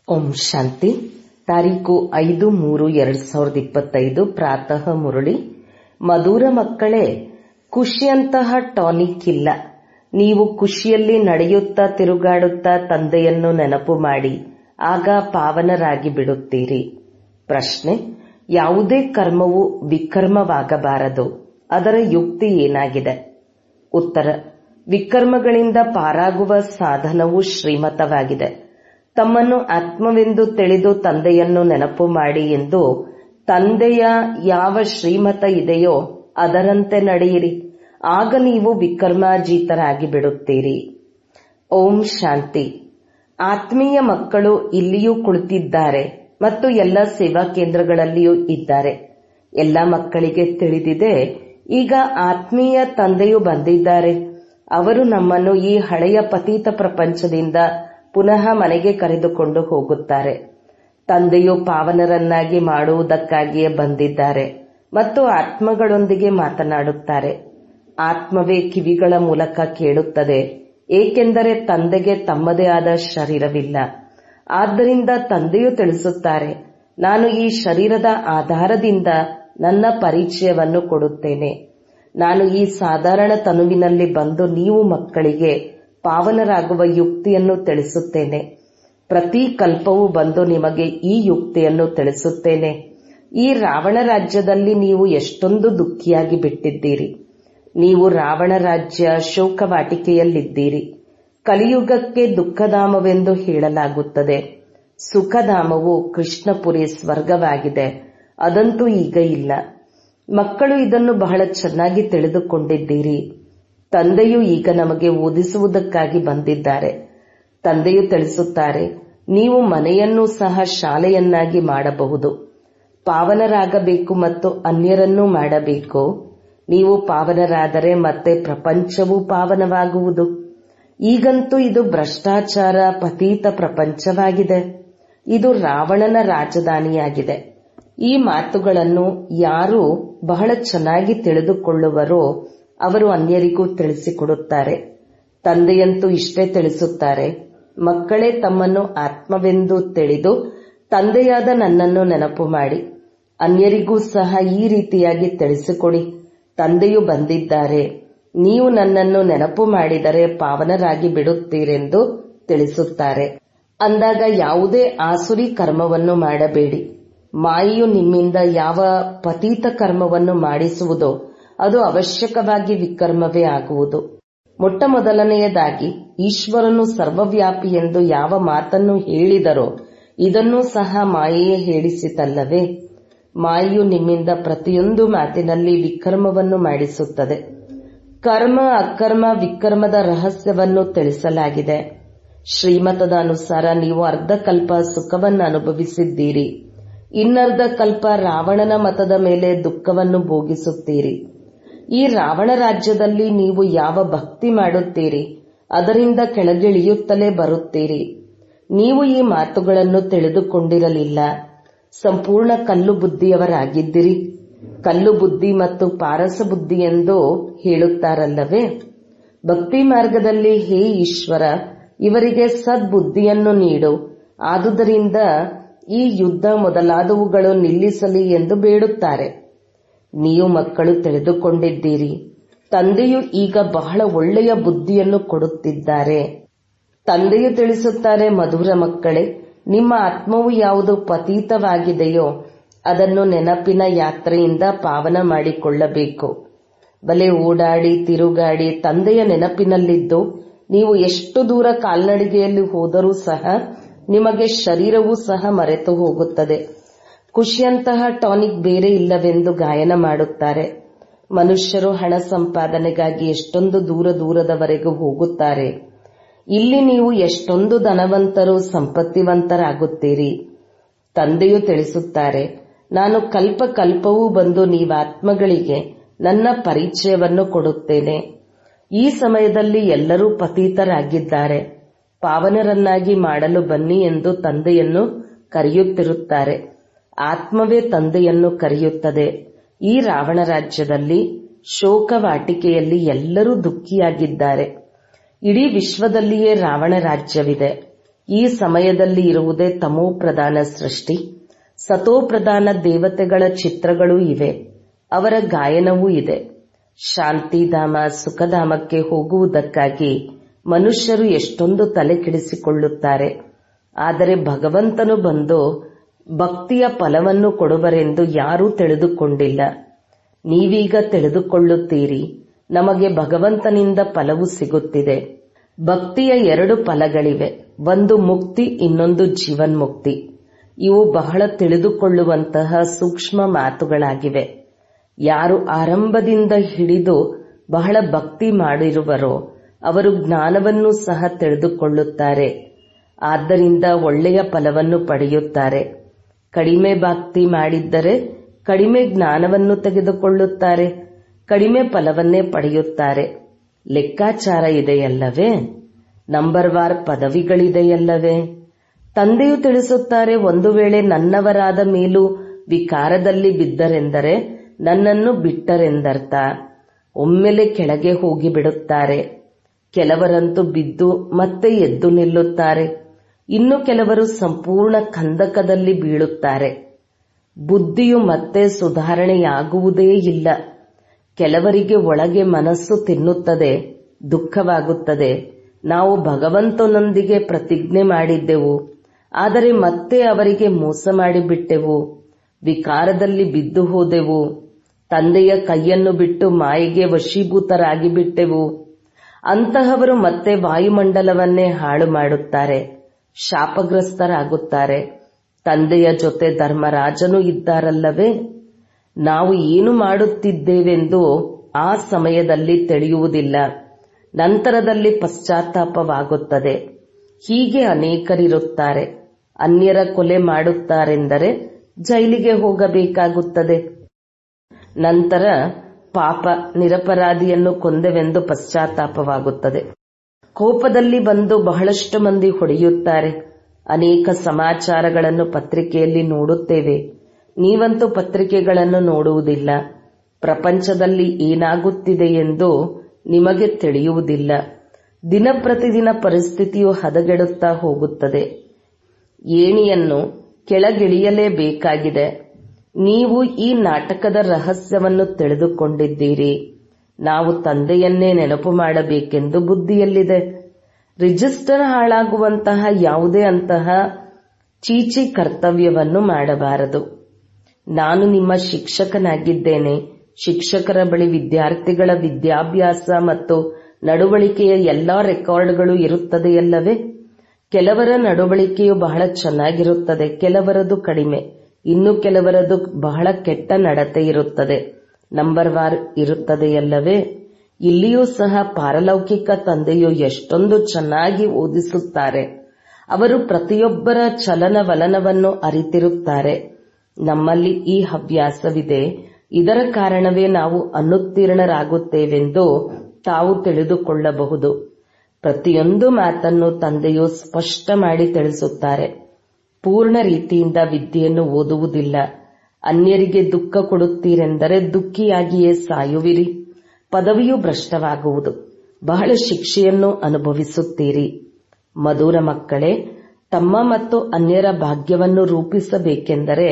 ಓಂ ಶಾಂತಿ ತಾರೀಕು ಐದು ಮೂರು ಎರಡ್ ಸಾವಿರದ ಇಪ್ಪತ್ತೈದು ಪ್ರಾತಃ ಮುರಳಿ ಮಧುರ ಮಕ್ಕಳೇ ಖುಷಿಯಂತಹ ಟಾನಿಕ್ ಇಲ್ಲ ನೀವು ಖುಷಿಯಲ್ಲಿ ನಡೆಯುತ್ತಾ ತಿರುಗಾಡುತ್ತಾ ತಂದೆಯನ್ನು ನೆನಪು ಮಾಡಿ ಆಗ ಪಾವನರಾಗಿ ಬಿಡುತ್ತೀರಿ ಪ್ರಶ್ನೆ ಯಾವುದೇ ಕರ್ಮವು ವಿಕರ್ಮವಾಗಬಾರದು ಅದರ ಯುಕ್ತಿ ಏನಾಗಿದೆ ಉತ್ತರ ವಿಕರ್ಮಗಳಿಂದ ಪಾರಾಗುವ ಸಾಧನವು ಶ್ರೀಮತವಾಗಿದೆ ತಮ್ಮನ್ನು ಆತ್ಮವೆಂದು ತಿಳಿದು ತಂದೆಯನ್ನು ನೆನಪು ಮಾಡಿ ಎಂದು ತಂದೆಯ ಯಾವ ಶ್ರೀಮತ ಇದೆಯೋ ಅದರಂತೆ ನಡೆಯಿರಿ ಆಗ ನೀವು ವಿಕರ್ಮಾಜೀತರಾಗಿ ಬಿಡುತ್ತೀರಿ ಓಂ ಶಾಂತಿ ಆತ್ಮೀಯ ಮಕ್ಕಳು ಇಲ್ಲಿಯೂ ಕುಳಿತಿದ್ದಾರೆ ಮತ್ತು ಎಲ್ಲ ಸೇವಾ ಕೇಂದ್ರಗಳಲ್ಲಿಯೂ ಇದ್ದಾರೆ ಎಲ್ಲ ಮಕ್ಕಳಿಗೆ ತಿಳಿದಿದೆ ಈಗ ಆತ್ಮೀಯ ತಂದೆಯು ಬಂದಿದ್ದಾರೆ ಅವರು ನಮ್ಮನ್ನು ಈ ಹಳೆಯ ಪತೀತ ಪ್ರಪಂಚದಿಂದ ಪುನಃ ಮನೆಗೆ ಕರೆದುಕೊಂಡು ಹೋಗುತ್ತಾರೆ ತಂದೆಯು ಪಾವನರನ್ನಾಗಿ ಮಾಡುವುದಕ್ಕಾಗಿಯೇ ಬಂದಿದ್ದಾರೆ ಮತ್ತು ಆತ್ಮಗಳೊಂದಿಗೆ ಮಾತನಾಡುತ್ತಾರೆ ಆತ್ಮವೇ ಕಿವಿಗಳ ಮೂಲಕ ಕೇಳುತ್ತದೆ ಏಕೆಂದರೆ ತಂದೆಗೆ ತಮ್ಮದೇ ಆದ ಶರೀರವಿಲ್ಲ ಆದ್ದರಿಂದ ತಂದೆಯು ತಿಳಿಸುತ್ತಾರೆ ನಾನು ಈ ಶರೀರದ ಆಧಾರದಿಂದ ನನ್ನ ಪರಿಚಯವನ್ನು ಕೊಡುತ್ತೇನೆ ನಾನು ಈ ಸಾಧಾರಣ ತನುವಿನಲ್ಲಿ ಬಂದು ನೀವು ಮಕ್ಕಳಿಗೆ ಪಾವನರಾಗುವ ಯುಕ್ತಿಯನ್ನು ತಿಳಿಸುತ್ತೇನೆ ಪ್ರತಿ ಕಲ್ಪವೂ ಬಂದು ನಿಮಗೆ ಈ ಯುಕ್ತಿಯನ್ನು ತಿಳಿಸುತ್ತೇನೆ ಈ ರಾವಣ ರಾಜ್ಯದಲ್ಲಿ ನೀವು ಎಷ್ಟೊಂದು ದುಃಖಿಯಾಗಿ ಬಿಟ್ಟಿದ್ದೀರಿ ನೀವು ರಾವಣ ರಾಜ್ಯ ಶೋಕವಾಟಿಕೆಯಲ್ಲಿದ್ದೀರಿ ಕಲಿಯುಗಕ್ಕೆ ದುಃಖಧಾಮವೆಂದು ಹೇಳಲಾಗುತ್ತದೆ ಸುಖಧಾಮವು ಕೃಷ್ಣಪುರಿ ಸ್ವರ್ಗವಾಗಿದೆ ಅದಂತೂ ಈಗ ಇಲ್ಲ ಮಕ್ಕಳು ಇದನ್ನು ಬಹಳ ಚೆನ್ನಾಗಿ ತಿಳಿದುಕೊಂಡಿದ್ದೀರಿ ತಂದೆಯು ಈಗ ನಮಗೆ ಓದಿಸುವುದಕ್ಕಾಗಿ ಬಂದಿದ್ದಾರೆ ತಂದೆಯು ತಿಳಿಸುತ್ತಾರೆ ನೀವು ಮನೆಯನ್ನು ಸಹ ಶಾಲೆಯನ್ನಾಗಿ ಮಾಡಬಹುದು ಪಾವನರಾಗಬೇಕು ಮತ್ತು ಅನ್ಯರನ್ನೂ ಮಾಡಬೇಕು ನೀವು ಪಾವನರಾದರೆ ಮತ್ತೆ ಪ್ರಪಂಚವೂ ಪಾವನವಾಗುವುದು ಈಗಂತೂ ಇದು ಭ್ರಷ್ಟಾಚಾರ ಪತೀತ ಪ್ರಪಂಚವಾಗಿದೆ ಇದು ರಾವಣನ ರಾಜಧಾನಿಯಾಗಿದೆ ಈ ಮಾತುಗಳನ್ನು ಯಾರು ಬಹಳ ಚೆನ್ನಾಗಿ ತಿಳಿದುಕೊಳ್ಳುವರೋ ಅವರು ಅನ್ಯರಿಗೂ ತಿಳಿಸಿಕೊಡುತ್ತಾರೆ ತಂದೆಯಂತೂ ಇಷ್ಟೇ ತಿಳಿಸುತ್ತಾರೆ ಮಕ್ಕಳೇ ತಮ್ಮನ್ನು ಆತ್ಮವೆಂದು ತಿಳಿದು ತಂದೆಯಾದ ನನ್ನನ್ನು ನೆನಪು ಮಾಡಿ ಅನ್ಯರಿಗೂ ಸಹ ಈ ರೀತಿಯಾಗಿ ತಿಳಿಸಿಕೊಡಿ ತಂದೆಯು ಬಂದಿದ್ದಾರೆ ನೀವು ನನ್ನನ್ನು ನೆನಪು ಮಾಡಿದರೆ ಪಾವನರಾಗಿ ಬಿಡುತ್ತೀರೆಂದು ತಿಳಿಸುತ್ತಾರೆ ಅಂದಾಗ ಯಾವುದೇ ಆಸುರಿ ಕರ್ಮವನ್ನು ಮಾಡಬೇಡಿ ಮಾಯೆಯು ನಿಮ್ಮಿಂದ ಯಾವ ಪತೀತ ಕರ್ಮವನ್ನು ಮಾಡಿಸುವುದೋ ಅದು ಅವಶ್ಯಕವಾಗಿ ವಿಕರ್ಮವೇ ಆಗುವುದು ಮೊಟ್ಟ ಮೊದಲನೆಯದಾಗಿ ಈಶ್ವರನು ಸರ್ವವ್ಯಾಪಿ ಎಂದು ಯಾವ ಮಾತನ್ನು ಹೇಳಿದರೋ ಇದನ್ನೂ ಸಹ ಮಾಯೆಯೇ ಹೇಳಿಸಿತಲ್ಲವೇ ಮಾಯೆಯು ನಿಮ್ಮಿಂದ ಪ್ರತಿಯೊಂದು ಮಾತಿನಲ್ಲಿ ವಿಕರ್ಮವನ್ನು ಮಾಡಿಸುತ್ತದೆ ಕರ್ಮ ಅಕರ್ಮ ವಿಕರ್ಮದ ರಹಸ್ಯವನ್ನು ತಿಳಿಸಲಾಗಿದೆ ಶ್ರೀಮತದ ಅನುಸಾರ ನೀವು ಅರ್ಧ ಕಲ್ಪ ಸುಖವನ್ನು ಅನುಭವಿಸಿದ್ದೀರಿ ಇನ್ನರ್ಧ ಕಲ್ಪ ರಾವಣನ ಮತದ ಮೇಲೆ ದುಃಖವನ್ನು ಭೋಗಿಸುತ್ತೀರಿ ಈ ರಾವಣ ರಾಜ್ಯದಲ್ಲಿ ನೀವು ಯಾವ ಭಕ್ತಿ ಮಾಡುತ್ತೀರಿ ಅದರಿಂದ ಕೆಳಗಿಳಿಯುತ್ತಲೇ ಬರುತ್ತೀರಿ ನೀವು ಈ ಮಾತುಗಳನ್ನು ತಿಳಿದುಕೊಂಡಿರಲಿಲ್ಲ ಸಂಪೂರ್ಣ ಕಲ್ಲು ಬುದ್ಧಿಯವರಾಗಿದ್ದಿರಿ ಕಲ್ಲು ಬುದ್ಧಿ ಮತ್ತು ಪಾರಸ ಬುದ್ಧಿ ಎಂದು ಹೇಳುತ್ತಾರಲ್ಲವೇ ಭಕ್ತಿ ಮಾರ್ಗದಲ್ಲಿ ಹೇ ಈಶ್ವರ ಇವರಿಗೆ ಸದ್ಬುದ್ಧಿಯನ್ನು ನೀಡು ಆದುದರಿಂದ ಈ ಯುದ್ಧ ಮೊದಲಾದವುಗಳು ನಿಲ್ಲಿಸಲಿ ಎಂದು ಬೇಡುತ್ತಾರೆ ನೀವು ಮಕ್ಕಳು ತಿಳಿದುಕೊಂಡಿದ್ದೀರಿ ತಂದೆಯು ಈಗ ಬಹಳ ಒಳ್ಳೆಯ ಬುದ್ಧಿಯನ್ನು ಕೊಡುತ್ತಿದ್ದಾರೆ ತಂದೆಯು ತಿಳಿಸುತ್ತಾರೆ ಮಧುರ ಮಕ್ಕಳೇ ನಿಮ್ಮ ಆತ್ಮವು ಯಾವುದು ಪತೀತವಾಗಿದೆಯೋ ಅದನ್ನು ನೆನಪಿನ ಯಾತ್ರೆಯಿಂದ ಪಾವನ ಮಾಡಿಕೊಳ್ಳಬೇಕು ಬಲೆ ಓಡಾಡಿ ತಿರುಗಾಡಿ ತಂದೆಯ ನೆನಪಿನಲ್ಲಿದ್ದು ನೀವು ಎಷ್ಟು ದೂರ ಕಾಲ್ನಡಿಗೆಯಲ್ಲಿ ಹೋದರೂ ಸಹ ನಿಮಗೆ ಶರೀರವೂ ಸಹ ಮರೆತು ಹೋಗುತ್ತದೆ ಖುಷಿಯಂತಹ ಟಾನಿಕ್ ಬೇರೆ ಇಲ್ಲವೆಂದು ಗಾಯನ ಮಾಡುತ್ತಾರೆ ಮನುಷ್ಯರು ಹಣ ಸಂಪಾದನೆಗಾಗಿ ಎಷ್ಟೊಂದು ದೂರ ದೂರದವರೆಗೂ ಹೋಗುತ್ತಾರೆ ಇಲ್ಲಿ ನೀವು ಎಷ್ಟೊಂದು ಧನವಂತರು ಸಂಪತ್ತಿವಂತರಾಗುತ್ತೀರಿ ತಂದೆಯು ತಿಳಿಸುತ್ತಾರೆ ನಾನು ಕಲ್ಪ ಕಲ್ಪವೂ ಬಂದು ನೀವಾತ್ಮಗಳಿಗೆ ನನ್ನ ಪರಿಚಯವನ್ನು ಕೊಡುತ್ತೇನೆ ಈ ಸಮಯದಲ್ಲಿ ಎಲ್ಲರೂ ಪತೀತರಾಗಿದ್ದಾರೆ ಪಾವನರನ್ನಾಗಿ ಮಾಡಲು ಬನ್ನಿ ಎಂದು ತಂದೆಯನ್ನು ಕರೆಯುತ್ತಿರುತ್ತಾರೆ ಆತ್ಮವೇ ತಂದೆಯನ್ನು ಕರೆಯುತ್ತದೆ ಈ ರಾವಣ ರಾಜ್ಯದಲ್ಲಿ ಶೋಕವಾಟಿಕೆಯಲ್ಲಿ ಎಲ್ಲರೂ ದುಃಖಿಯಾಗಿದ್ದಾರೆ ಇಡೀ ವಿಶ್ವದಲ್ಲಿಯೇ ರಾವಣ ರಾಜ್ಯವಿದೆ ಈ ಸಮಯದಲ್ಲಿ ಇರುವುದೇ ತಮೋ ಪ್ರಧಾನ ಸೃಷ್ಟಿ ಸತೋ ಪ್ರಧಾನ ದೇವತೆಗಳ ಚಿತ್ರಗಳೂ ಇವೆ ಅವರ ಗಾಯನವೂ ಇದೆ ಶಾಂತಿಧಾಮ ಸುಖಧಾಮಕ್ಕೆ ಹೋಗುವುದಕ್ಕಾಗಿ ಮನುಷ್ಯರು ಎಷ್ಟೊಂದು ತಲೆ ಕೆಡಿಸಿಕೊಳ್ಳುತ್ತಾರೆ ಆದರೆ ಭಗವಂತನು ಬಂದು ಭಕ್ತಿಯ ಫಲವನ್ನು ಕೊಡುವರೆಂದು ಯಾರೂ ತಿಳಿದುಕೊಂಡಿಲ್ಲ ನೀವೀಗ ತಿಳಿದುಕೊಳ್ಳುತ್ತೀರಿ ನಮಗೆ ಭಗವಂತನಿಂದ ಫಲವು ಸಿಗುತ್ತಿದೆ ಭಕ್ತಿಯ ಎರಡು ಫಲಗಳಿವೆ ಒಂದು ಮುಕ್ತಿ ಇನ್ನೊಂದು ಜೀವನ್ಮುಕ್ತಿ ಇವು ಬಹಳ ತಿಳಿದುಕೊಳ್ಳುವಂತಹ ಸೂಕ್ಷ್ಮ ಮಾತುಗಳಾಗಿವೆ ಯಾರು ಆರಂಭದಿಂದ ಹಿಡಿದು ಬಹಳ ಭಕ್ತಿ ಮಾಡಿರುವರೋ ಅವರು ಜ್ಞಾನವನ್ನು ಸಹ ತಿಳಿದುಕೊಳ್ಳುತ್ತಾರೆ ಆದ್ದರಿಂದ ಒಳ್ಳೆಯ ಫಲವನ್ನು ಪಡೆಯುತ್ತಾರೆ ಕಡಿಮೆ ಭಕ್ತಿ ಮಾಡಿದ್ದರೆ ಕಡಿಮೆ ಜ್ಞಾನವನ್ನು ತೆಗೆದುಕೊಳ್ಳುತ್ತಾರೆ ಕಡಿಮೆ ಫಲವನ್ನೇ ಪಡೆಯುತ್ತಾರೆ ಲೆಕ್ಕಾಚಾರ ಇದೆಯಲ್ಲವೇ ನಂಬರ್ ವಾರ್ ಪದವಿಗಳಿದೆಯಲ್ಲವೇ ತಂದೆಯು ತಿಳಿಸುತ್ತಾರೆ ಒಂದು ವೇಳೆ ನನ್ನವರಾದ ಮೇಲೂ ವಿಕಾರದಲ್ಲಿ ಬಿದ್ದರೆಂದರೆ ನನ್ನನ್ನು ಬಿಟ್ಟರೆಂದರ್ಥ ಒಮ್ಮೆಲೆ ಕೆಳಗೆ ಹೋಗಿ ಬಿಡುತ್ತಾರೆ ಕೆಲವರಂತೂ ಬಿದ್ದು ಮತ್ತೆ ಎದ್ದು ನಿಲ್ಲುತ್ತಾರೆ ಇನ್ನು ಕೆಲವರು ಸಂಪೂರ್ಣ ಕಂದಕದಲ್ಲಿ ಬೀಳುತ್ತಾರೆ ಬುದ್ಧಿಯು ಮತ್ತೆ ಸುಧಾರಣೆಯಾಗುವುದೇ ಇಲ್ಲ ಕೆಲವರಿಗೆ ಒಳಗೆ ಮನಸ್ಸು ತಿನ್ನುತ್ತದೆ ದುಃಖವಾಗುತ್ತದೆ ನಾವು ಭಗವಂತನೊಂದಿಗೆ ಪ್ರತಿಜ್ಞೆ ಮಾಡಿದ್ದೆವು ಆದರೆ ಮತ್ತೆ ಅವರಿಗೆ ಮೋಸ ಮಾಡಿಬಿಟ್ಟೆವು ವಿಕಾರದಲ್ಲಿ ಬಿದ್ದು ಹೋದೆವು ತಂದೆಯ ಕೈಯನ್ನು ಬಿಟ್ಟು ಮಾಯೆಗೆ ವಶೀಭೂತರಾಗಿ ಬಿಟ್ಟೆವು ಅಂತಹವರು ಮತ್ತೆ ವಾಯುಮಂಡಲವನ್ನೇ ಹಾಳು ಮಾಡುತ್ತಾರೆ ಶಾಪಗ್ರಸ್ತರಾಗುತ್ತಾರೆ ತಂದೆಯ ಜೊತೆ ಧರ್ಮರಾಜನೂ ಇದ್ದಾರಲ್ಲವೇ ನಾವು ಏನು ಮಾಡುತ್ತಿದ್ದೇವೆಂದು ಆ ಸಮಯದಲ್ಲಿ ತಿಳಿಯುವುದಿಲ್ಲ ನಂತರದಲ್ಲಿ ಪಶ್ಚಾತ್ತಾಪವಾಗುತ್ತದೆ ಹೀಗೆ ಅನೇಕರಿರುತ್ತಾರೆ ಅನ್ಯರ ಕೊಲೆ ಮಾಡುತ್ತಾರೆಂದರೆ ಜೈಲಿಗೆ ಹೋಗಬೇಕಾಗುತ್ತದೆ ನಂತರ ಪಾಪ ನಿರಪರಾಧಿಯನ್ನು ಕೊಂದೆವೆಂದು ಪಶ್ಚಾತ್ತಾಪವಾಗುತ್ತದೆ ಕೋಪದಲ್ಲಿ ಬಂದು ಬಹಳಷ್ಟು ಮಂದಿ ಹೊಡೆಯುತ್ತಾರೆ ಅನೇಕ ಸಮಾಚಾರಗಳನ್ನು ಪತ್ರಿಕೆಯಲ್ಲಿ ನೋಡುತ್ತೇವೆ ನೀವಂತೂ ಪತ್ರಿಕೆಗಳನ್ನು ನೋಡುವುದಿಲ್ಲ ಪ್ರಪಂಚದಲ್ಲಿ ಏನಾಗುತ್ತಿದೆ ಎಂದು ನಿಮಗೆ ತಿಳಿಯುವುದಿಲ್ಲ ದಿನ ಪ್ರತಿದಿನ ಪರಿಸ್ಥಿತಿಯು ಹದಗೆಡುತ್ತಾ ಹೋಗುತ್ತದೆ ಏಣಿಯನ್ನು ಕೆಳಗಿಳಿಯಲೇಬೇಕಾಗಿದೆ ನೀವು ಈ ನಾಟಕದ ರಹಸ್ಯವನ್ನು ತಿಳಿದುಕೊಂಡಿದ್ದೀರಿ ನಾವು ತಂದೆಯನ್ನೇ ನೆನಪು ಮಾಡಬೇಕೆಂದು ಬುದ್ಧಿಯಲ್ಲಿದೆ ರಿಜಿಸ್ಟರ್ ಹಾಳಾಗುವಂತಹ ಯಾವುದೇ ಅಂತಹ ಚೀಚಿ ಕರ್ತವ್ಯವನ್ನು ಮಾಡಬಾರದು ನಾನು ನಿಮ್ಮ ಶಿಕ್ಷಕನಾಗಿದ್ದೇನೆ ಶಿಕ್ಷಕರ ಬಳಿ ವಿದ್ಯಾರ್ಥಿಗಳ ವಿದ್ಯಾಭ್ಯಾಸ ಮತ್ತು ನಡವಳಿಕೆಯ ಎಲ್ಲಾ ರೆಕಾರ್ಡ್ಗಳು ಇರುತ್ತದೆಯಲ್ಲವೇ ಕೆಲವರ ನಡವಳಿಕೆಯು ಬಹಳ ಚೆನ್ನಾಗಿರುತ್ತದೆ ಕೆಲವರದು ಕಡಿಮೆ ಇನ್ನು ಕೆಲವರದು ಬಹಳ ಕೆಟ್ಟ ನಡತೆ ಇರುತ್ತದೆ ನಂಬರ್ ವಾರ್ ಇರುತ್ತದೆಯಲ್ಲವೇ ಇಲ್ಲಿಯೂ ಸಹ ಪಾರಲೌಕಿಕ ತಂದೆಯು ಎಷ್ಟೊಂದು ಚೆನ್ನಾಗಿ ಓದಿಸುತ್ತಾರೆ ಅವರು ಪ್ರತಿಯೊಬ್ಬರ ಚಲನವಲನವನ್ನು ಅರಿತಿರುತ್ತಾರೆ ನಮ್ಮಲ್ಲಿ ಈ ಹವ್ಯಾಸವಿದೆ ಇದರ ಕಾರಣವೇ ನಾವು ಅನುತ್ತೀರ್ಣರಾಗುತ್ತೇವೆಂದು ತಾವು ತಿಳಿದುಕೊಳ್ಳಬಹುದು ಪ್ರತಿಯೊಂದು ಮಾತನ್ನು ತಂದೆಯು ಸ್ಪಷ್ಟ ಮಾಡಿ ತಿಳಿಸುತ್ತಾರೆ ಪೂರ್ಣ ರೀತಿಯಿಂದ ವಿದ್ಯೆಯನ್ನು ಓದುವುದಿಲ್ಲ ಅನ್ಯರಿಗೆ ದುಃಖ ಕೊಡುತ್ತೀರೆಂದರೆ ದುಃಖಿಯಾಗಿಯೇ ಸಾಯುವಿರಿ ಪದವಿಯು ಭ್ರಷ್ಟವಾಗುವುದು ಬಹಳ ಶಿಕ್ಷೆಯನ್ನು ಅನುಭವಿಸುತ್ತೀರಿ ಮಧುರ ಮಕ್ಕಳೇ ತಮ್ಮ ಮತ್ತು ಅನ್ಯರ ಭಾಗ್ಯವನ್ನು ರೂಪಿಸಬೇಕೆಂದರೆ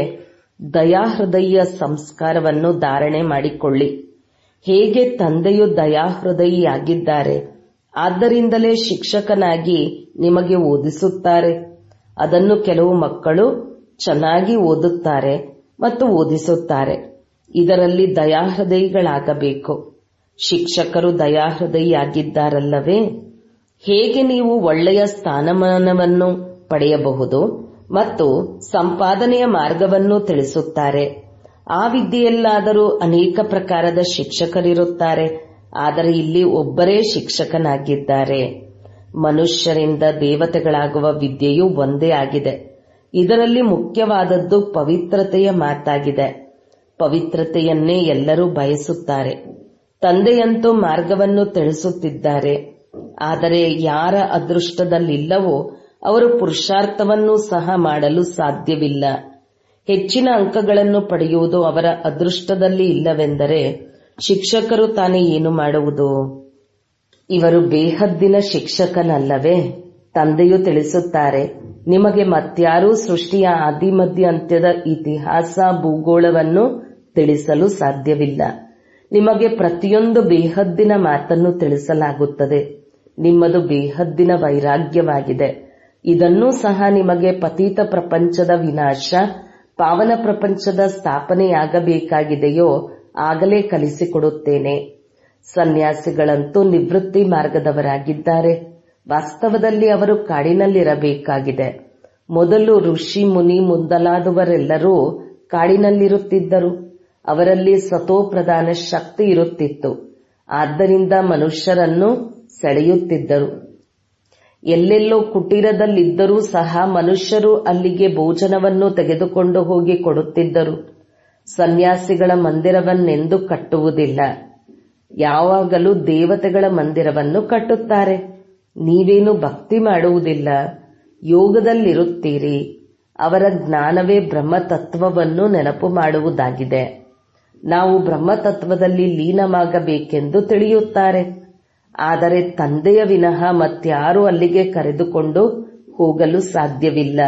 ದಯಾಹೃದಯ ಸಂಸ್ಕಾರವನ್ನು ಧಾರಣೆ ಮಾಡಿಕೊಳ್ಳಿ ಹೇಗೆ ತಂದೆಯು ದಯಾಹೃದಯಿಯಾಗಿದ್ದಾರೆ ಆದ್ದರಿಂದಲೇ ಶಿಕ್ಷಕನಾಗಿ ನಿಮಗೆ ಓದಿಸುತ್ತಾರೆ ಅದನ್ನು ಕೆಲವು ಮಕ್ಕಳು ಚೆನ್ನಾಗಿ ಓದುತ್ತಾರೆ ಮತ್ತು ಓದಿಸುತ್ತಾರೆ ಇದರಲ್ಲಿ ದಯಾಹೃದಯಿಗಳಾಗಬೇಕು ಶಿಕ್ಷಕರು ದಯಾಹೃದಯಿಯಾಗಿದ್ದಾರಲ್ಲವೇ ಹೇಗೆ ನೀವು ಒಳ್ಳೆಯ ಸ್ಥಾನಮಾನವನ್ನು ಪಡೆಯಬಹುದು ಮತ್ತು ಸಂಪಾದನೆಯ ಮಾರ್ಗವನ್ನು ತಿಳಿಸುತ್ತಾರೆ ಆ ವಿದ್ಯೆಯಲ್ಲಾದರೂ ಅನೇಕ ಪ್ರಕಾರದ ಶಿಕ್ಷಕರಿರುತ್ತಾರೆ ಆದರೆ ಇಲ್ಲಿ ಒಬ್ಬರೇ ಶಿಕ್ಷಕನಾಗಿದ್ದಾರೆ ಮನುಷ್ಯರಿಂದ ದೇವತೆಗಳಾಗುವ ವಿದ್ಯೆಯು ಒಂದೇ ಆಗಿದೆ ಇದರಲ್ಲಿ ಮುಖ್ಯವಾದದ್ದು ಪವಿತ್ರತೆಯ ಮಾತಾಗಿದೆ ಪವಿತ್ರತೆಯನ್ನೇ ಎಲ್ಲರೂ ಬಯಸುತ್ತಾರೆ ತಂದೆಯಂತೂ ಮಾರ್ಗವನ್ನು ತಿಳಿಸುತ್ತಿದ್ದಾರೆ ಆದರೆ ಯಾರ ಅದೃಷ್ಟದಲ್ಲಿಲ್ಲವೋ ಅವರು ಪುರುಷಾರ್ಥವನ್ನೂ ಸಹ ಮಾಡಲು ಸಾಧ್ಯವಿಲ್ಲ ಹೆಚ್ಚಿನ ಅಂಕಗಳನ್ನು ಪಡೆಯುವುದು ಅವರ ಅದೃಷ್ಟದಲ್ಲಿ ಇಲ್ಲವೆಂದರೆ ಶಿಕ್ಷಕರು ತಾನೇ ಏನು ಮಾಡುವುದು ಇವರು ಬೇಹದ್ದಿನ ಶಿಕ್ಷಕನಲ್ಲವೇ ತಂದೆಯು ತಿಳಿಸುತ್ತಾರೆ ನಿಮಗೆ ಮತ್ಯಾರೂ ಸೃಷ್ಟಿಯ ಆದಿಮಧ್ಯ ಅಂತ್ಯದ ಇತಿಹಾಸ ಭೂಗೋಳವನ್ನು ತಿಳಿಸಲು ಸಾಧ್ಯವಿಲ್ಲ ನಿಮಗೆ ಪ್ರತಿಯೊಂದು ಬೇಹದ್ದಿನ ಮಾತನ್ನು ತಿಳಿಸಲಾಗುತ್ತದೆ ನಿಮ್ಮದು ಬೇಹದ್ದಿನ ವೈರಾಗ್ಯವಾಗಿದೆ ಇದನ್ನೂ ಸಹ ನಿಮಗೆ ಪತೀತ ಪ್ರಪಂಚದ ವಿನಾಶ ಪಾವನ ಪ್ರಪಂಚದ ಸ್ಥಾಪನೆಯಾಗಬೇಕಾಗಿದೆಯೋ ಆಗಲೇ ಕಲಿಸಿಕೊಡುತ್ತೇನೆ ಸನ್ಯಾಸಿಗಳಂತೂ ನಿವೃತ್ತಿ ಮಾರ್ಗದವರಾಗಿದ್ದಾರೆ ವಾಸ್ತವದಲ್ಲಿ ಅವರು ಕಾಡಿನಲ್ಲಿರಬೇಕಾಗಿದೆ ಮೊದಲು ಋಷಿ ಮುನಿ ಮುಂದಲಾದವರೆಲ್ಲರೂ ಕಾಡಿನಲ್ಲಿರುತ್ತಿದ್ದರು ಅವರಲ್ಲಿ ಸತೋಪ್ರಧಾನ ಶಕ್ತಿ ಇರುತ್ತಿತ್ತು ಆದ್ದರಿಂದ ಮನುಷ್ಯರನ್ನು ಸೆಳೆಯುತ್ತಿದ್ದರು ಎಲ್ಲೆಲ್ಲೋ ಕುಟೀರದಲ್ಲಿದ್ದರೂ ಸಹ ಮನುಷ್ಯರು ಅಲ್ಲಿಗೆ ಭೋಜನವನ್ನು ತೆಗೆದುಕೊಂಡು ಹೋಗಿ ಕೊಡುತ್ತಿದ್ದರು ಸನ್ಯಾಸಿಗಳ ಮಂದಿರವನ್ನೆಂದು ಕಟ್ಟುವುದಿಲ್ಲ ಯಾವಾಗಲೂ ದೇವತೆಗಳ ಮಂದಿರವನ್ನು ಕಟ್ಟುತ್ತಾರೆ ನೀವೇನು ಭಕ್ತಿ ಮಾಡುವುದಿಲ್ಲ ಯೋಗದಲ್ಲಿರುತ್ತೀರಿ ಅವರ ಜ್ಞಾನವೇ ಬ್ರಹ್ಮತತ್ವವನ್ನು ನೆನಪು ಮಾಡುವುದಾಗಿದೆ ನಾವು ಬ್ರಹ್ಮತತ್ವದಲ್ಲಿ ಲೀನವಾಗಬೇಕೆಂದು ತಿಳಿಯುತ್ತಾರೆ ಆದರೆ ತಂದೆಯ ವಿನಃ ಮತ್ಯಾರೂ ಅಲ್ಲಿಗೆ ಕರೆದುಕೊಂಡು ಹೋಗಲು ಸಾಧ್ಯವಿಲ್ಲ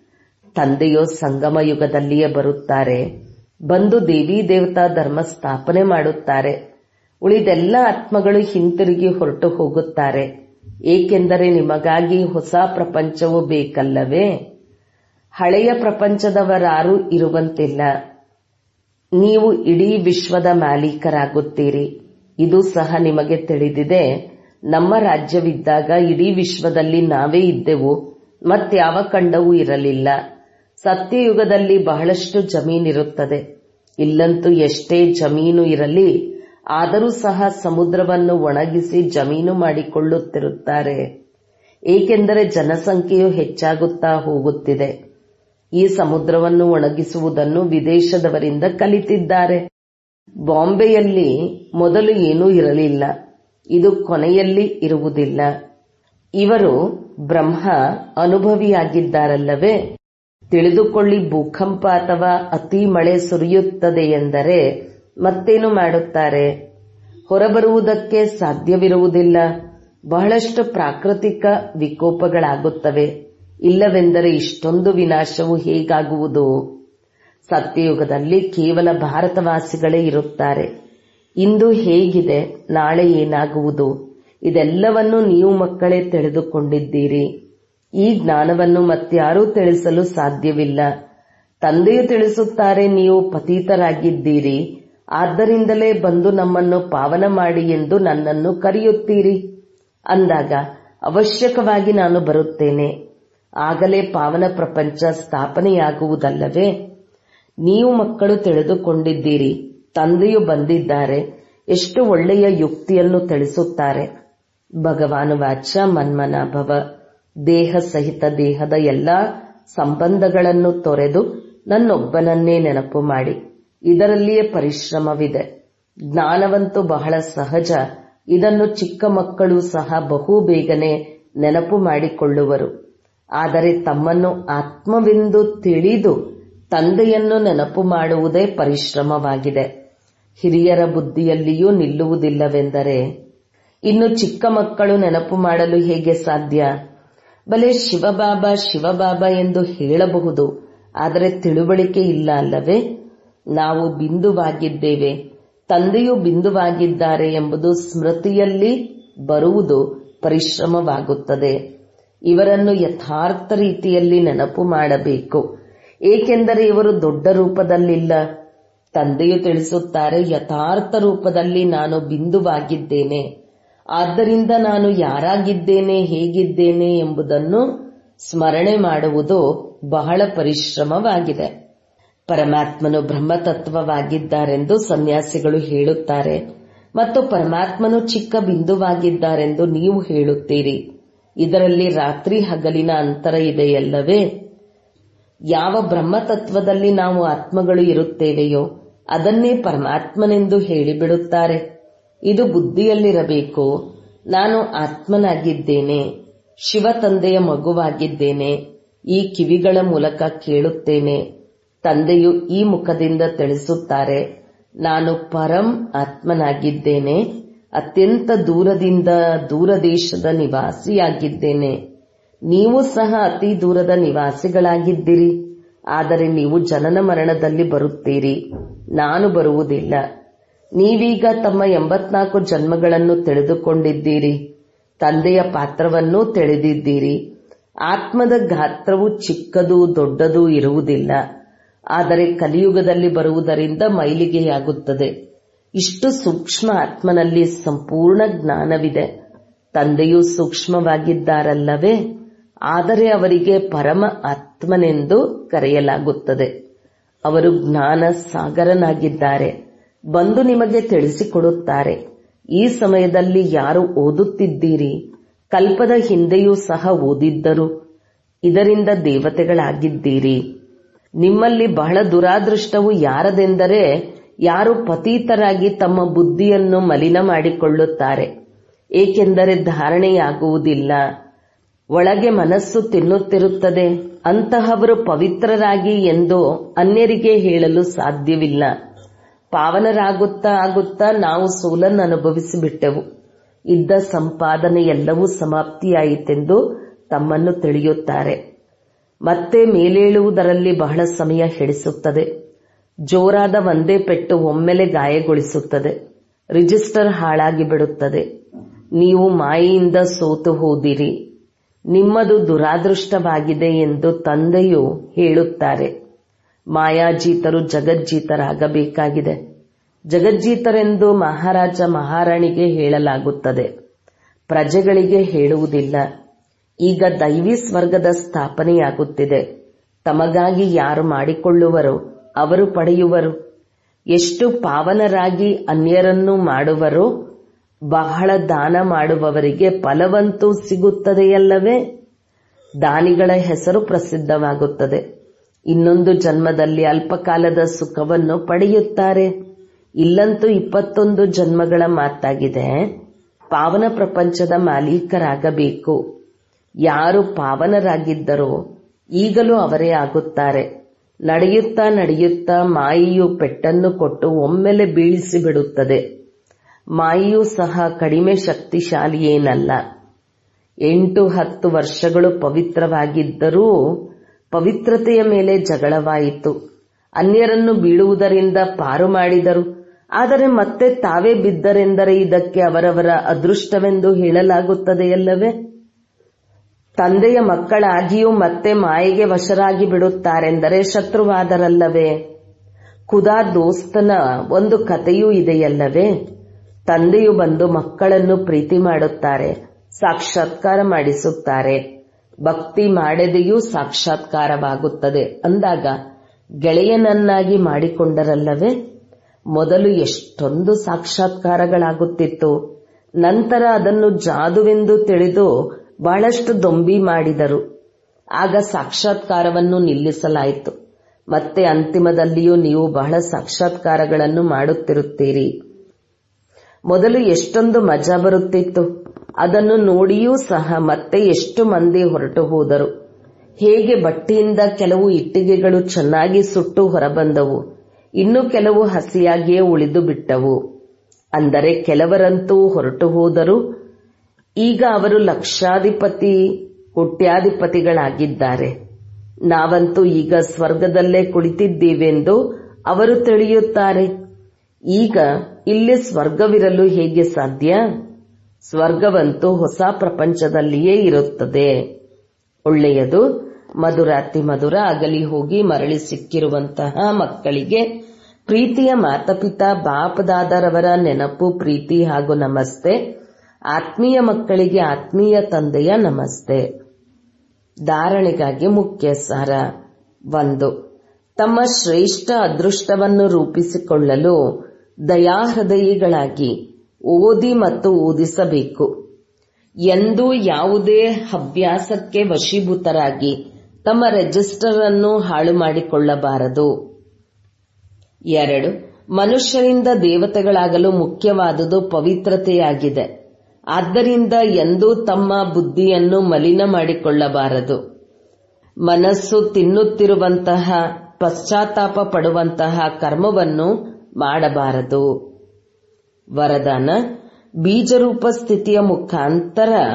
ತಂದೆಯೋ ಸಂಗಮ ಯುಗದಲ್ಲಿಯೇ ಬರುತ್ತಾರೆ ಬಂದು ದೇವಿ ದೇವತಾ ಧರ್ಮ ಸ್ಥಾಪನೆ ಮಾಡುತ್ತಾರೆ ಉಳಿದೆಲ್ಲ ಆತ್ಮಗಳು ಹಿಂತಿರುಗಿ ಹೊರಟು ಹೋಗುತ್ತಾರೆ ಏಕೆಂದರೆ ನಿಮಗಾಗಿ ಹೊಸ ಪ್ರಪಂಚವು ಬೇಕಲ್ಲವೇ ಹಳೆಯ ಪ್ರಪಂಚದವರಾರೂ ಇರುವಂತಿಲ್ಲ ನೀವು ಇಡೀ ವಿಶ್ವದ ಮಾಲೀಕರಾಗುತ್ತೀರಿ ಇದು ಸಹ ನಿಮಗೆ ತಿಳಿದಿದೆ ನಮ್ಮ ರಾಜ್ಯವಿದ್ದಾಗ ಇಡೀ ವಿಶ್ವದಲ್ಲಿ ನಾವೇ ಇದ್ದೆವು ಮತ್ಯಾವ ಖಂಡವೂ ಇರಲಿಲ್ಲ ಸತ್ಯಯುಗದಲ್ಲಿ ಬಹಳಷ್ಟು ಜಮೀನಿರುತ್ತದೆ ಇಲ್ಲಂತೂ ಎಷ್ಟೇ ಜಮೀನು ಇರಲಿ ಆದರೂ ಸಹ ಸಮುದ್ರವನ್ನು ಒಣಗಿಸಿ ಜಮೀನು ಮಾಡಿಕೊಳ್ಳುತ್ತಿರುತ್ತಾರೆ ಏಕೆಂದರೆ ಜನಸಂಖ್ಯೆಯು ಹೆಚ್ಚಾಗುತ್ತಾ ಹೋಗುತ್ತಿದೆ ಈ ಸಮುದ್ರವನ್ನು ಒಣಗಿಸುವುದನ್ನು ವಿದೇಶದವರಿಂದ ಕಲಿತಿದ್ದಾರೆ ಬಾಂಬೆಯಲ್ಲಿ ಮೊದಲು ಏನೂ ಇರಲಿಲ್ಲ ಇದು ಕೊನೆಯಲ್ಲಿ ಇರುವುದಿಲ್ಲ ಇವರು ಬ್ರಹ್ಮ ಅನುಭವಿಯಾಗಿದ್ದಾರಲ್ಲವೇ ತಿಳಿದುಕೊಳ್ಳಿ ಭೂಕಂಪ ಅಥವಾ ಅತಿ ಮಳೆ ಸುರಿಯುತ್ತದೆ ಎಂದರೆ ಮತ್ತೇನು ಮಾಡುತ್ತಾರೆ ಹೊರಬರುವುದಕ್ಕೆ ಸಾಧ್ಯವಿರುವುದಿಲ್ಲ ಬಹಳಷ್ಟು ಪ್ರಾಕೃತಿಕ ವಿಕೋಪಗಳಾಗುತ್ತವೆ ಇಲ್ಲವೆಂದರೆ ಇಷ್ಟೊಂದು ವಿನಾಶವು ಹೇಗಾಗುವುದು ಸತ್ಯಯುಗದಲ್ಲಿ ಕೇವಲ ಭಾರತವಾಸಿಗಳೇ ಇರುತ್ತಾರೆ ಇಂದು ಹೇಗಿದೆ ನಾಳೆ ಏನಾಗುವುದು ಇದೆಲ್ಲವನ್ನು ನೀವು ಮಕ್ಕಳೇ ತಿಳಿದುಕೊಂಡಿದ್ದೀರಿ ಈ ಜ್ಞಾನವನ್ನು ಮತ್ಯಾರೂ ತಿಳಿಸಲು ಸಾಧ್ಯವಿಲ್ಲ ತಂದೆಯು ತಿಳಿಸುತ್ತಾರೆ ನೀವು ಪತೀತರಾಗಿದ್ದೀರಿ ಆದ್ದರಿಂದಲೇ ಬಂದು ನಮ್ಮನ್ನು ಪಾವನ ಮಾಡಿ ಎಂದು ನನ್ನನ್ನು ಕರೆಯುತ್ತೀರಿ ಅಂದಾಗ ಅವಶ್ಯಕವಾಗಿ ನಾನು ಬರುತ್ತೇನೆ ಆಗಲೇ ಪಾವನ ಪ್ರಪಂಚ ಸ್ಥಾಪನೆಯಾಗುವುದಲ್ಲವೇ ನೀವು ಮಕ್ಕಳು ತಿಳಿದುಕೊಂಡಿದ್ದೀರಿ ತಂದೆಯು ಬಂದಿದ್ದಾರೆ ಎಷ್ಟು ಒಳ್ಳೆಯ ಯುಕ್ತಿಯನ್ನು ತಿಳಿಸುತ್ತಾರೆ ಭಗವಾನು ವಾಚ ಮನ್ಮನ ಭವ ದೇಹ ಸಹಿತ ದೇಹದ ಎಲ್ಲಾ ಸಂಬಂಧಗಳನ್ನು ತೊರೆದು ನನ್ನೊಬ್ಬನನ್ನೇ ನೆನಪು ಮಾಡಿ ಇದರಲ್ಲಿಯೇ ಪರಿಶ್ರಮವಿದೆ ಜ್ಞಾನವಂತೂ ಬಹಳ ಸಹಜ ಇದನ್ನು ಚಿಕ್ಕ ಮಕ್ಕಳು ಸಹ ಬಹು ಬೇಗನೆ ನೆನಪು ಮಾಡಿಕೊಳ್ಳುವರು ಆದರೆ ತಮ್ಮನ್ನು ಆತ್ಮವೆಂದು ತಿಳಿದು ತಂದೆಯನ್ನು ನೆನಪು ಮಾಡುವುದೇ ಪರಿಶ್ರಮವಾಗಿದೆ ಹಿರಿಯರ ಬುದ್ಧಿಯಲ್ಲಿಯೂ ನಿಲ್ಲುವುದಿಲ್ಲವೆಂದರೆ ಇನ್ನು ಚಿಕ್ಕ ಮಕ್ಕಳು ನೆನಪು ಮಾಡಲು ಹೇಗೆ ಸಾಧ್ಯ ಬಲೆ ಶಿವಬಾಬಾ ಶಿವಬಾಬಾ ಎಂದು ಹೇಳಬಹುದು ಆದರೆ ತಿಳುವಳಿಕೆ ಇಲ್ಲ ಅಲ್ಲವೇ ನಾವು ಬಿಂದುವಾಗಿದ್ದೇವೆ ತಂದೆಯು ಬಿಂದುವಾಗಿದ್ದಾರೆ ಎಂಬುದು ಸ್ಮೃತಿಯಲ್ಲಿ ಬರುವುದು ಪರಿಶ್ರಮವಾಗುತ್ತದೆ ಇವರನ್ನು ಯಥಾರ್ಥ ರೀತಿಯಲ್ಲಿ ನೆನಪು ಮಾಡಬೇಕು ಏಕೆಂದರೆ ಇವರು ದೊಡ್ಡ ರೂಪದಲ್ಲಿಲ್ಲ ತಂದೆಯು ತಿಳಿಸುತ್ತಾರೆ ಯಥಾರ್ಥ ರೂಪದಲ್ಲಿ ನಾನು ಬಿಂದುವಾಗಿದ್ದೇನೆ ಆದ್ದರಿಂದ ನಾನು ಯಾರಾಗಿದ್ದೇನೆ ಹೇಗಿದ್ದೇನೆ ಎಂಬುದನ್ನು ಸ್ಮರಣೆ ಮಾಡುವುದು ಬಹಳ ಪರಿಶ್ರಮವಾಗಿದೆ ಪರಮಾತ್ಮನು ಬ್ರಹ್ಮತತ್ವವಾಗಿದ್ದಾರೆಂದು ಸನ್ಯಾಸಿಗಳು ಹೇಳುತ್ತಾರೆ ಮತ್ತು ಪರಮಾತ್ಮನು ಚಿಕ್ಕ ಬಿಂದುವಾಗಿದ್ದಾರೆಂದು ನೀವು ಹೇಳುತ್ತೀರಿ ಇದರಲ್ಲಿ ರಾತ್ರಿ ಹಗಲಿನ ಅಂತರ ಇದೆಯಲ್ಲವೇ ಯಾವ ಬ್ರಹ್ಮತತ್ವದಲ್ಲಿ ನಾವು ಆತ್ಮಗಳು ಇರುತ್ತೇವೆಯೋ ಅದನ್ನೇ ಪರಮಾತ್ಮನೆಂದು ಹೇಳಿಬಿಡುತ್ತಾರೆ ಇದು ಬುದ್ಧಿಯಲ್ಲಿರಬೇಕು ನಾನು ಆತ್ಮನಾಗಿದ್ದೇನೆ ಶಿವ ತಂದೆಯ ಮಗುವಾಗಿದ್ದೇನೆ ಈ ಕಿವಿಗಳ ಮೂಲಕ ಕೇಳುತ್ತೇನೆ ತಂದೆಯು ಈ ಮುಖದಿಂದ ತಿಳಿಸುತ್ತಾರೆ ನಾನು ಪರಂ ಆತ್ಮನಾಗಿದ್ದೇನೆ ಅತ್ಯಂತ ದೂರದಿಂದ ದೂರ ದೇಶದ ನಿವಾಸಿಯಾಗಿದ್ದೇನೆ ನೀವು ಸಹ ಅತಿ ದೂರದ ನಿವಾಸಿಗಳಾಗಿದ್ದೀರಿ ಆದರೆ ನೀವು ಜನನ ಮರಣದಲ್ಲಿ ಬರುತ್ತೀರಿ ನಾನು ಬರುವುದಿಲ್ಲ ನೀವೀಗ ತಮ್ಮ ಎಂಬತ್ನಾಲ್ಕು ಜನ್ಮಗಳನ್ನು ತಿಳಿದುಕೊಂಡಿದ್ದೀರಿ ತಂದೆಯ ಪಾತ್ರವನ್ನೂ ತಿಳಿದಿದ್ದೀರಿ ಆತ್ಮದ ಗಾತ್ರವು ಚಿಕ್ಕದು ದೊಡ್ಡದು ಇರುವುದಿಲ್ಲ ಆದರೆ ಕಲಿಯುಗದಲ್ಲಿ ಬರುವುದರಿಂದ ಮೈಲಿಗೆಯಾಗುತ್ತದೆ ಇಷ್ಟು ಸೂಕ್ಷ್ಮ ಆತ್ಮನಲ್ಲಿ ಸಂಪೂರ್ಣ ಜ್ಞಾನವಿದೆ ತಂದೆಯೂ ಸೂಕ್ಷ್ಮವಾಗಿದ್ದಾರಲ್ಲವೇ ಆದರೆ ಅವರಿಗೆ ಪರಮ ಆತ್ಮನೆಂದು ಕರೆಯಲಾಗುತ್ತದೆ ಅವರು ಜ್ಞಾನ ಸಾಗರನಾಗಿದ್ದಾರೆ ಬಂದು ನಿಮಗೆ ತಿಳಿಸಿಕೊಡುತ್ತಾರೆ ಈ ಸಮಯದಲ್ಲಿ ಯಾರು ಓದುತ್ತಿದ್ದೀರಿ ಕಲ್ಪದ ಹಿಂದೆಯೂ ಸಹ ಓದಿದ್ದರು ಇದರಿಂದ ದೇವತೆಗಳಾಗಿದ್ದೀರಿ ನಿಮ್ಮಲ್ಲಿ ಬಹಳ ದುರಾದೃಷ್ಟವು ಯಾರದೆಂದರೆ ಯಾರು ಪತೀತರಾಗಿ ತಮ್ಮ ಬುದ್ಧಿಯನ್ನು ಮಲಿನ ಮಾಡಿಕೊಳ್ಳುತ್ತಾರೆ ಏಕೆಂದರೆ ಧಾರಣೆಯಾಗುವುದಿಲ್ಲ ಒಳಗೆ ಮನಸ್ಸು ತಿನ್ನುತ್ತಿರುತ್ತದೆ ಅಂತಹವರು ಪವಿತ್ರರಾಗಿ ಎಂದು ಅನ್ಯರಿಗೆ ಹೇಳಲು ಸಾಧ್ಯವಿಲ್ಲ ಪಾವನರಾಗುತ್ತಾ ಆಗುತ್ತಾ ನಾವು ಸೋಲನ್ನು ಅನುಭವಿಸಿಬಿಟ್ಟೆವು ಇದ್ದ ಸಂಪಾದನೆ ಎಲ್ಲವೂ ಸಮಾಪ್ತಿಯಾಯಿತೆಂದು ತಮ್ಮನ್ನು ತಿಳಿಯುತ್ತಾರೆ ಮತ್ತೆ ಮೇಲೇಳುವುದರಲ್ಲಿ ಬಹಳ ಸಮಯ ಹಿಡಿಸುತ್ತದೆ ಜೋರಾದ ಒಂದೇ ಪೆಟ್ಟು ಒಮ್ಮೆಲೆ ಗಾಯಗೊಳಿಸುತ್ತದೆ ರಿಜಿಸ್ಟರ್ ಹಾಳಾಗಿ ಬಿಡುತ್ತದೆ ನೀವು ಮಾಯೆಯಿಂದ ಸೋತು ಹೋದಿರಿ ನಿಮ್ಮದು ದುರಾದೃಷ್ಟವಾಗಿದೆ ಎಂದು ತಂದೆಯು ಹೇಳುತ್ತಾರೆ ಮಾಯಾಜೀತರು ಜಗಜ್ಜೀತರಾಗಬೇಕಾಗಿದೆ ಜಗಜ್ಜೀತರೆಂದು ಮಹಾರಾಜ ಮಹಾರಾಣಿಗೆ ಹೇಳಲಾಗುತ್ತದೆ ಪ್ರಜೆಗಳಿಗೆ ಹೇಳುವುದಿಲ್ಲ ಈಗ ದೈವಿ ಸ್ವರ್ಗದ ಸ್ಥಾಪನೆಯಾಗುತ್ತಿದೆ ತಮಗಾಗಿ ಯಾರು ಮಾಡಿಕೊಳ್ಳುವರೋ ಅವರು ಪಡೆಯುವರು ಎಷ್ಟು ಪಾವನರಾಗಿ ಅನ್ಯರನ್ನು ಮಾಡುವರೋ ಬಹಳ ದಾನ ಮಾಡುವವರಿಗೆ ಫಲವಂತೂ ಸಿಗುತ್ತದೆಯಲ್ಲವೇ ದಾನಿಗಳ ಹೆಸರು ಪ್ರಸಿದ್ಧವಾಗುತ್ತದೆ ಇನ್ನೊಂದು ಜನ್ಮದಲ್ಲಿ ಅಲ್ಪಕಾಲದ ಸುಖವನ್ನು ಪಡೆಯುತ್ತಾರೆ ಇಲ್ಲಂತೂ ಇಪ್ಪತ್ತೊಂದು ಜನ್ಮಗಳ ಮಾತಾಗಿದೆ ಪಾವನ ಪ್ರಪಂಚದ ಮಾಲೀಕರಾಗಬೇಕು ಯಾರು ಪಾವನರಾಗಿದ್ದರೋ ಈಗಲೂ ಅವರೇ ಆಗುತ್ತಾರೆ ನಡೆಯುತ್ತಾ ನಡೆಯುತ್ತಾ ಮಾಯೆಯು ಪೆಟ್ಟನ್ನು ಕೊಟ್ಟು ಒಮ್ಮೆಲೆ ಬೀಳಿಸಿ ಬಿಡುತ್ತದೆ ಮಾಯೆಯೂ ಸಹ ಕಡಿಮೆ ಶಕ್ತಿಶಾಲಿಯೇನಲ್ಲ ಎಂಟು ಹತ್ತು ವರ್ಷಗಳು ಪವಿತ್ರವಾಗಿದ್ದರೂ ಪವಿತ್ರತೆಯ ಮೇಲೆ ಜಗಳವಾಯಿತು ಅನ್ಯರನ್ನು ಬೀಳುವುದರಿಂದ ಪಾರು ಮಾಡಿದರು ಆದರೆ ಮತ್ತೆ ತಾವೇ ಬಿದ್ದರೆಂದರೆ ಇದಕ್ಕೆ ಅವರವರ ಅದೃಷ್ಟವೆಂದು ಹೇಳಲಾಗುತ್ತದೆಯಲ್ಲವೇ ತಂದೆಯ ಮಕ್ಕಳಾಗಿಯೂ ಮತ್ತೆ ಮಾಯೆಗೆ ವಶರಾಗಿ ಬಿಡುತ್ತಾರೆಂದರೆ ಶತ್ರುವಾದರಲ್ಲವೇ ಖುದಾ ದೋಸ್ತನ ಒಂದು ಕಥೆಯೂ ಇದೆಯಲ್ಲವೇ ತಂದೆಯು ಬಂದು ಮಕ್ಕಳನ್ನು ಪ್ರೀತಿ ಮಾಡುತ್ತಾರೆ ಸಾಕ್ಷಾತ್ಕಾರ ಮಾಡಿಸುತ್ತಾರೆ ಭಕ್ತಿ ಮಾಡದೆಯೂ ಸಾಕ್ಷಾತ್ಕಾರವಾಗುತ್ತದೆ ಅಂದಾಗ ಗೆಳೆಯನನ್ನಾಗಿ ಮಾಡಿಕೊಂಡರಲ್ಲವೇ ಮೊದಲು ಎಷ್ಟೊಂದು ಸಾಕ್ಷಾತ್ಕಾರಗಳಾಗುತ್ತಿತ್ತು ನಂತರ ಅದನ್ನು ಜಾದುವೆಂದು ತಿಳಿದು ಬಹಳಷ್ಟು ದೊಂಬಿ ಮಾಡಿದರು ಆಗ ಸಾಕ್ಷಾತ್ಕಾರವನ್ನು ನಿಲ್ಲಿಸಲಾಯಿತು ಮತ್ತೆ ಅಂತಿಮದಲ್ಲಿಯೂ ನೀವು ಬಹಳ ಸಾಕ್ಷಾತ್ಕಾರಗಳನ್ನು ಮಾಡುತ್ತಿರುತ್ತೀರಿ ಮೊದಲು ಎಷ್ಟೊಂದು ಮಜಾ ಬರುತ್ತಿತ್ತು ಅದನ್ನು ನೋಡಿಯೂ ಸಹ ಮತ್ತೆ ಎಷ್ಟು ಮಂದಿ ಹೊರಟು ಹೋದರು ಹೇಗೆ ಬಟ್ಟೆಯಿಂದ ಕೆಲವು ಇಟ್ಟಿಗೆಗಳು ಚೆನ್ನಾಗಿ ಸುಟ್ಟು ಹೊರಬಂದವು ಇನ್ನು ಕೆಲವು ಹಸಿಯಾಗಿಯೇ ಉಳಿದು ಬಿಟ್ಟವು ಅಂದರೆ ಕೆಲವರಂತೂ ಹೊರಟು ಹೋದರು ಈಗ ಅವರು ಲಕ್ಷಾಧಿಪತಿ ಕೋಟ್ಯಾಧಿಪತಿಗಳಾಗಿದ್ದಾರೆ ನಾವಂತೂ ಈಗ ಸ್ವರ್ಗದಲ್ಲೇ ಕುಳಿತಿದ್ದೀವೆಂದು ಅವರು ತಿಳಿಯುತ್ತಾರೆ ಈಗ ಇಲ್ಲಿ ಸ್ವರ್ಗವಿರಲು ಹೇಗೆ ಸಾಧ್ಯ ಸ್ವರ್ಗವಂತೂ ಹೊಸ ಪ್ರಪಂಚದಲ್ಲಿಯೇ ಇರುತ್ತದೆ ಒಳ್ಳೆಯದು ಮಧುರಾತಿ ಮಧುರ ಅಗಲಿ ಹೋಗಿ ಮರಳಿ ಸಿಕ್ಕಿರುವಂತಹ ಮಕ್ಕಳಿಗೆ ಪ್ರೀತಿಯ ಮಾತಪಿತಾ ಬಾಪದಾದರವರ ನೆನಪು ಪ್ರೀತಿ ಹಾಗೂ ನಮಸ್ತೆ ಆತ್ಮೀಯ ಮಕ್ಕಳಿಗೆ ಆತ್ಮೀಯ ತಂದೆಯ ನಮಸ್ತೆ ಧಾರಣೆಗಾಗಿ ಮುಖ್ಯ ಸಾರ ಒಂದು ತಮ್ಮ ಶ್ರೇಷ್ಠ ಅದೃಷ್ಟವನ್ನು ರೂಪಿಸಿಕೊಳ್ಳಲು ದಯಾಹೃದಯಿಗಳಾಗಿ ಓದಿ ಮತ್ತು ಓದಿಸಬೇಕು ಎಂದು ಯಾವುದೇ ಅಭ್ಯಾಸಕ್ಕೆ ವಶೀಭೂತರಾಗಿ ತಮ್ಮ ರಿಜಿಸ್ಟರ್ ಅನ್ನು ಹಾಳು ಮಾಡಿಕೊಳ್ಳಬಾರದು ಎರಡು ಮನುಷ್ಯರಿಂದ ದೇವತೆಗಳಾಗಲು ಮುಖ್ಯವಾದುದು ಪವಿತ್ರತೆಯಾಗಿದೆ ಆದ್ದರಿಂದ ಎಂದೂ ತಮ್ಮ ಬುದ್ಧಿಯನ್ನು ಮಲಿನ ಮಾಡಿಕೊಳ್ಳಬಾರದು ಮನಸ್ಸು ತಿನ್ನುತ್ತಿರುವಂತಹ ಪಶ್ಚಾತ್ತಾಪ ಪಡುವಂತಹ ಕರ್ಮವನ್ನು ಮಾಡಬಾರದು ವರದಾನ ಬೀಜರೂಪ ಸ್ಥಿತಿಯ ಮುಖಾಂತರ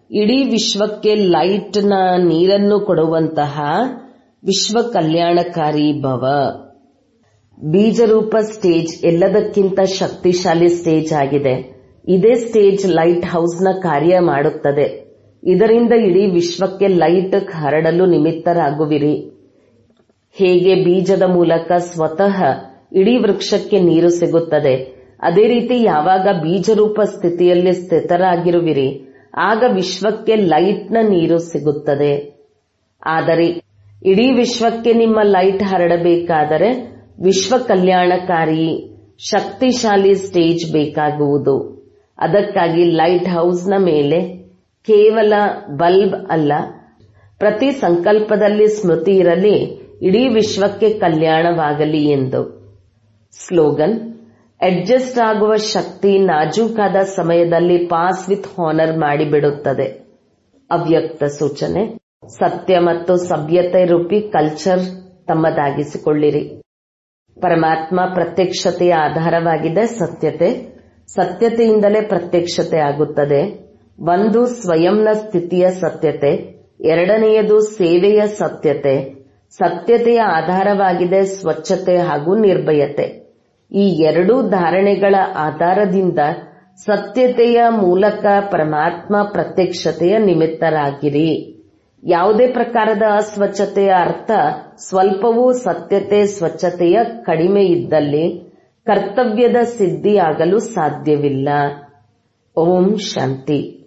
ಇಡೀ ವಿಶ್ವಕ್ಕೆ ಲೈಟ್ನ ನೀರನ್ನು ಕೊಡುವಂತಹ ವಿಶ್ವ ಕಲ್ಯಾಣಕಾರಿ ಭವ ಬೀಜರೂಪ ಸ್ಟೇಜ್ ಎಲ್ಲದಕ್ಕಿಂತ ಶಕ್ತಿಶಾಲಿ ಸ್ಟೇಜ್ ಆಗಿದೆ ಇದೇ ಸ್ಟೇಜ್ ಲೈಟ್ ಹೌಸ್ನ ಕಾರ್ಯ ಮಾಡುತ್ತದೆ ಇದರಿಂದ ಇಡೀ ವಿಶ್ವಕ್ಕೆ ಲೈಟ್ ಹರಡಲು ನಿಮಿತ್ತರಾಗುವಿರಿ ಹೇಗೆ ಬೀಜದ ಮೂಲಕ ಸ್ವತಃ ಇಡೀ ವೃಕ್ಷಕ್ಕೆ ನೀರು ಸಿಗುತ್ತದೆ ಅದೇ ರೀತಿ ಯಾವಾಗ ಬೀಜರೂಪ ಸ್ಥಿತಿಯಲ್ಲಿ ಸ್ಥಿತರಾಗಿರುವಿರಿ ಆಗ ವಿಶ್ವಕ್ಕೆ ಲೈಟ್ನ ನೀರು ಸಿಗುತ್ತದೆ ಆದರೆ ಇಡೀ ವಿಶ್ವಕ್ಕೆ ನಿಮ್ಮ ಲೈಟ್ ಹರಡಬೇಕಾದರೆ ವಿಶ್ವ ಕಲ್ಯಾಣಕಾರಿ ಶಕ್ತಿಶಾಲಿ ಸ್ಟೇಜ್ ಬೇಕಾಗುವುದು ಅದಕ್ಕಾಗಿ ಲೈಟ್ ಹೌಸ್ನ ಮೇಲೆ ಕೇವಲ ಬಲ್ಬ್ ಅಲ್ಲ ಪ್ರತಿ ಸಂಕಲ್ಪದಲ್ಲಿ ಸ್ಮೃತಿ ಇರಲಿ ಇಡೀ ವಿಶ್ವಕ್ಕೆ ಕಲ್ಯಾಣವಾಗಲಿ ಎಂದು ಸ್ಲೋಗನ್ ಅಡ್ಜಸ್ಟ್ ಆಗುವ ಶಕ್ತಿ ನಾಜೂಕಾದ ಸಮಯದಲ್ಲಿ ಪಾಸ್ ವಿತ್ ಹಾನರ್ ಮಾಡಿಬಿಡುತ್ತದೆ ಅವ್ಯಕ್ತ ಸೂಚನೆ ಸತ್ಯ ಮತ್ತು ಸಭ್ಯತೆ ರೂಪಿ ಕಲ್ಚರ್ ತಮ್ಮದಾಗಿಸಿಕೊಳ್ಳಿರಿ ಪರಮಾತ್ಮ ಪ್ರತ್ಯಕ್ಷತೆಯ ಆಧಾರವಾಗಿದೆ ಸತ್ಯತೆ ಸತ್ಯತೆಯಿಂದಲೇ ಪ್ರತ್ಯಕ್ಷತೆ ಆಗುತ್ತದೆ ಒಂದು ಸ್ವಯಂನ ಸ್ಥಿತಿಯ ಸತ್ಯತೆ ಎರಡನೆಯದು ಸೇವೆಯ ಸತ್ಯತೆ ಸತ್ಯತೆಯ ಆಧಾರವಾಗಿದೆ ಸ್ವಚ್ಛತೆ ಹಾಗೂ ನಿರ್ಭಯತೆ ಈ ಎರಡೂ ಧಾರಣೆಗಳ ಆಧಾರದಿಂದ ಸತ್ಯತೆಯ ಮೂಲಕ ಪರಮಾತ್ಮ ಪ್ರತ್ಯಕ್ಷತೆಯ ನಿಮಿತ್ತರಾಗಿರಿ ಯಾವುದೇ ಪ್ರಕಾರದ ಅಸ್ವಚ್ಛತೆಯ ಅರ್ಥ ಸ್ವಲ್ಪವೂ ಸತ್ಯತೆ ಸ್ವಚ್ಛತೆಯ ಕಡಿಮೆ ಇದ್ದಲ್ಲಿ ಕರ್ತವ್ಯದ ಸಿದ್ಧಿಯಾಗಲು ಸಾಧ್ಯವಿಲ್ಲ ಓಂ ಶಾಂತಿ